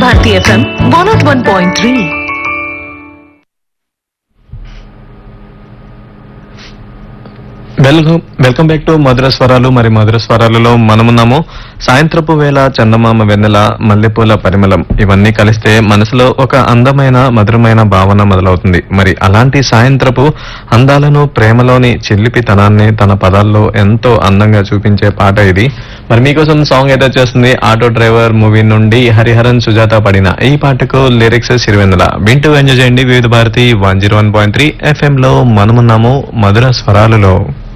Bharati FM one nought one point three welcome welcome back to మధుర స్వరాలు మరి మధుర స్వరాలలో మనమున్నాము సాయంత్రపు వేళ చందమామ వెన్నెల మల్లెపూల పరిమళం ఇవన్నీ కలిస్తే మనసులో ఒక అందమైన మధురమైన భావన మొదలవుతుంది మరి అలాంటి సాయంత్రపు అందాలను ప్రేమలోని చిల్లిపితనాన్ని తన పదాల్లో ఎంతో అందంగా చూపించే పాట ఇది మరి మీకోసం సాంగ్ అయితే చేస్తుంది ఆటో డ్రైవర్ మూవీ నుండి హరిహరన్ సుజాత పడిన ఈ పాటకు లిరిక్స్ సిరివెన్నెల వింటూ ఎంజాయ్ చేయండి వివిధ Bharati one zero one point three FM లో మనమున్నాము మధుర స్వరాలలో